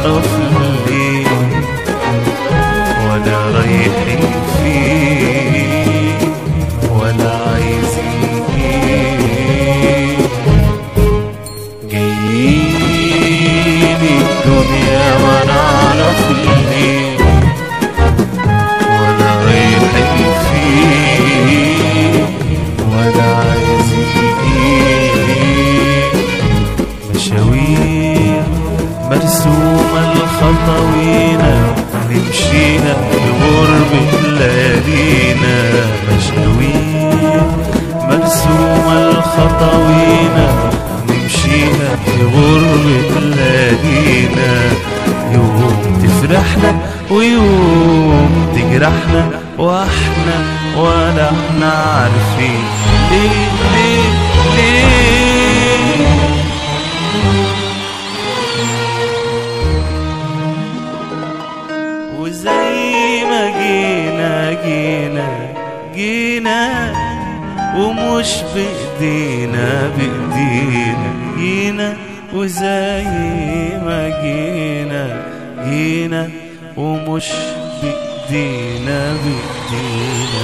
نعرف ليه ولا رايحين فيه ولا عايزين ايه جايين الدنيا ما نعرف ليه ولا رايحين فيه ولا عايزين ايه مشاوير مرسومة الخطوينا نمشيها بغربة ليالينا مشاوير مرسومة الخطوينا نمشيها بغربة ليالينا يوم تفرحنا ويوم تجرحنا واحنا ولا احنا عارفين ليه ليه ليه وزي ما جينا جينا جينا ومش بإيدينا بإيدينا جينا وزي ما جينا جينا ومش بإيدينا بإيدينا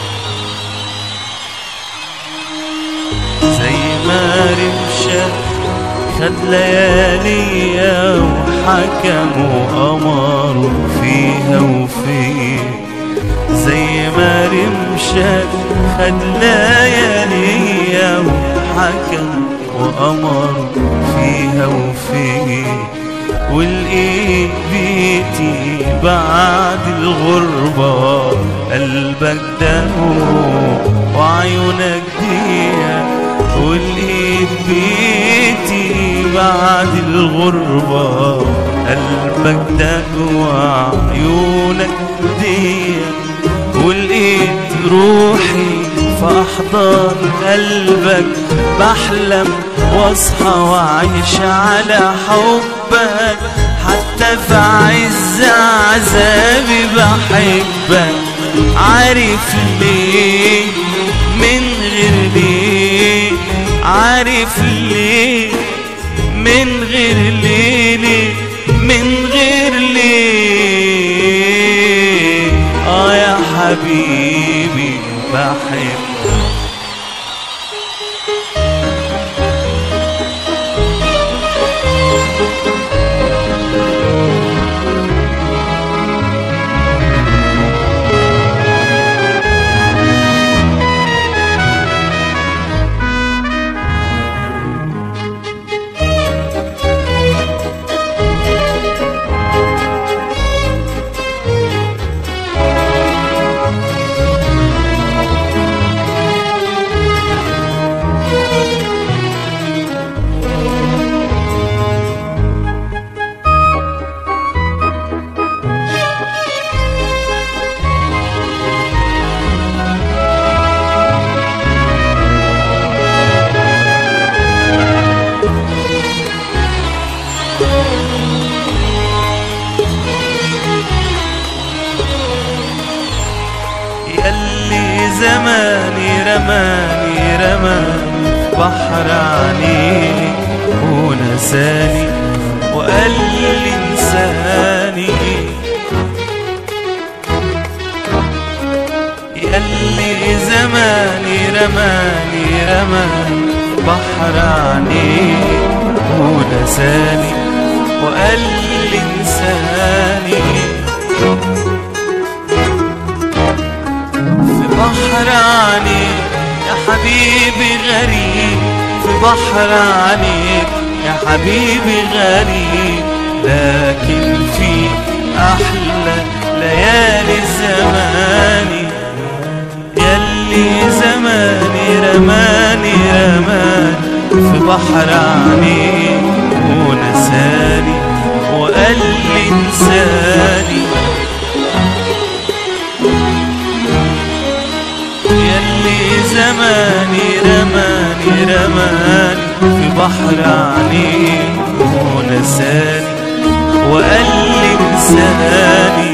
زي ما رمشة خد لياليا وحكموا أمروا فيها وفيه زي ما رمشة خد لياليا وحكم وأمروا فيها وفيه والإيد بيتي بعد الغربة قلبك دهو وعيونك ديا والإيد بيتي بعد الغربة قلبك دهو وعيونك ديا والإيد روحي في أحضان قلبك بحلم واصحى واعيش على حبك حتى في عز عذابي بحبك عارف ليه من غير ليه عارف ليه من غير ليه ليه من غير ليه اه يا حبيبي بحبك ياللي زماني رماني رماني في بحر عينيك ونساني وقال لي انساني ياللي زماني رماني رماني في بحر عينيك ونساني وقال لي انساني في بحر عليك يا حبيبي غريب في بحر عليك يا حبيبي غريب لكن في أحلى ليالي زماني ياللي زماني رماني رماني في بحر عليك ونساني وقال لي انساني ياللي زماني رماني رماني في بحر عينيك ونساني وقال لي انساني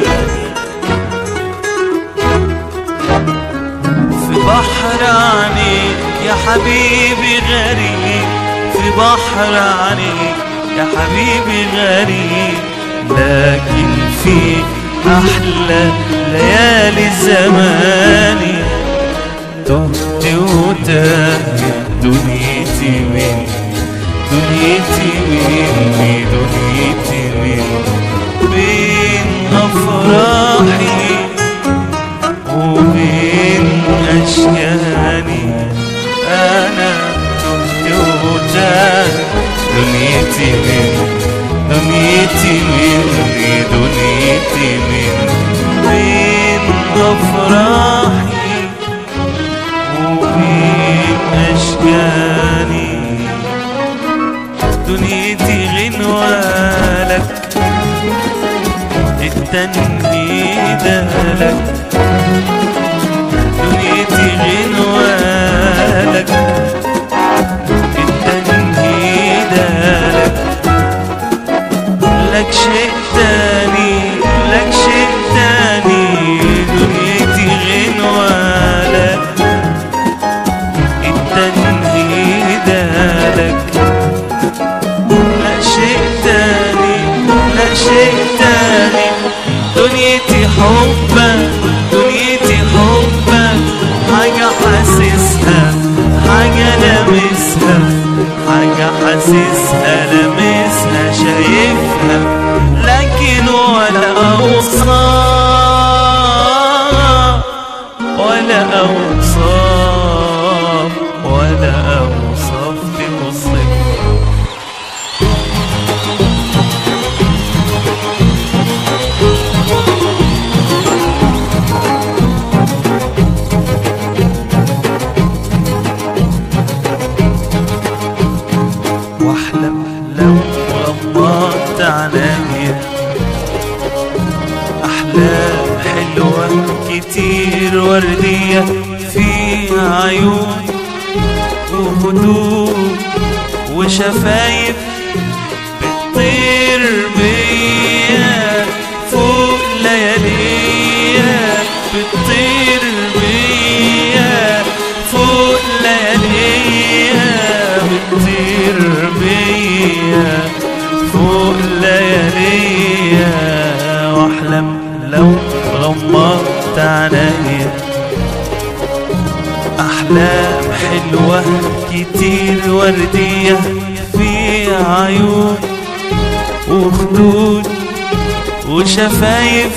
في بحر عينيك يا حبيبي غريب في بحر عينيك يا حبيبي غريب لكن في أحلى ليالي زماني تهت وتاهت دنيتي مني دنيتي مني دنيتي مني بين أفراحي وبين أشياني أنا تهت وتاهت دنيتي مني دنيتي مني دنيتي مني بين أفراحي وبين أشجاني دنيتي غنوالك التنهيد لك دنيتي غنوالك التنهيد لك لك شيء تاني لك شيء تاني دنيتي غنوالك التنهيد لك لا شيء تاني لا شيء تاني دنيتي حبك دنيتي حبك حاجة حاسسها حاجة لامسها حاجة حاسسها لامسها شايفها لكن ولا أوصاف ولا أوصاف ولا أوصاف توصفها واحلم لو غمضت عينيا احلام حلوه كتير ورديه فيها عيون وخدود وشفايف بتطير بيا فوق لياليا بتطير بيا فوق لياليا بتطير بيا فوق لياليا واحلم لو غمضت عينيا أحلام حلوة كتير وردية في عيون وخدود وشفايف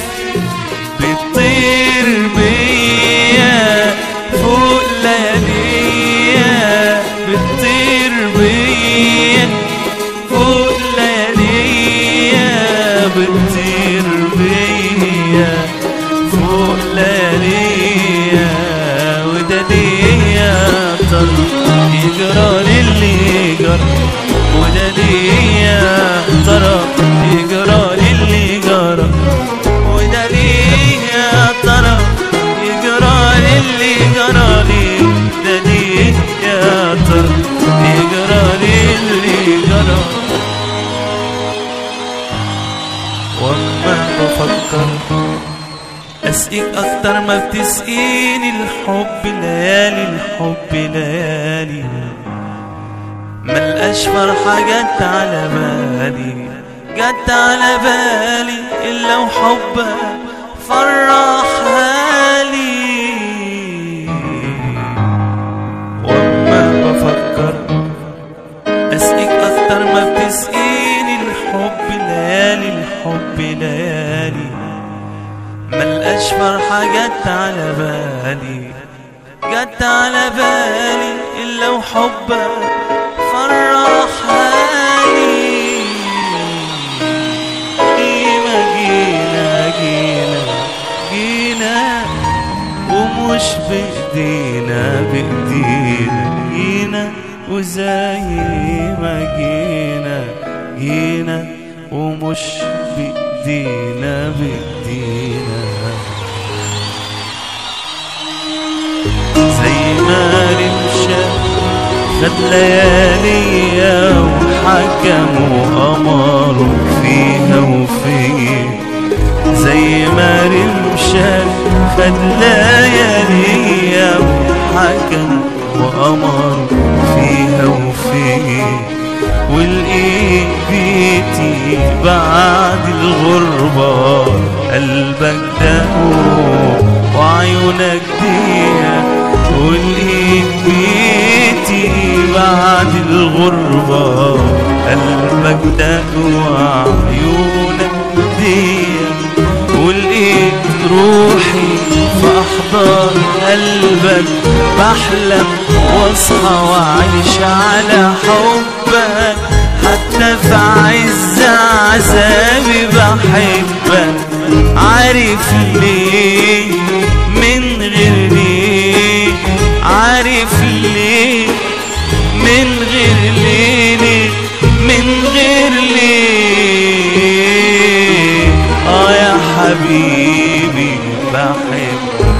بتطير بيا فوق لياليا بتطير بيا فوق لياليا بتطير بيا فوق لياليا وده ليا ترى يجرى للي جرى وده ليا ترى يجرى للي جرى وده ليا ترى يجرى للي جرى لي ده ليا ترى يجرى للي جرى واما بفكر اسقيك اكتر ما بتسقيني الحب ليالي الحب ليالي ملقاش فرحة جت على بالي جت على بالي الا وحبك فرحها لي واما بفكر اسقيك اكتر ما بتسقيني الحب ليالي الحب ليالي ملقاش فرحة جت على بالي جت على بالي إلا وحبك فرحها لي جينا جينا جينا جينا ومش بإيدينا بإيدينا جينا وزي ما جينا جينا ومش بإيدينا بإيدينا زي ما رمشة خد لياليا وحكم وأمر فيها وفيه زي ما رمشة خد لياليا وحكم وأمر فيها وفيه والإيد بيتي بعد الغربة قلبك داوم وعيونك ديا ولقيت بيتي بعد الغربة قلبك داوم وعيونك ديا ولقيت روحي في أحضان قلبك بحلم واصحى واعيش على حبك حتى في عز عذابي بحبك عارف ليه من غير ليه عارف ليه من غير ليه ليه من غير ليه اه يا حبيبي بحبك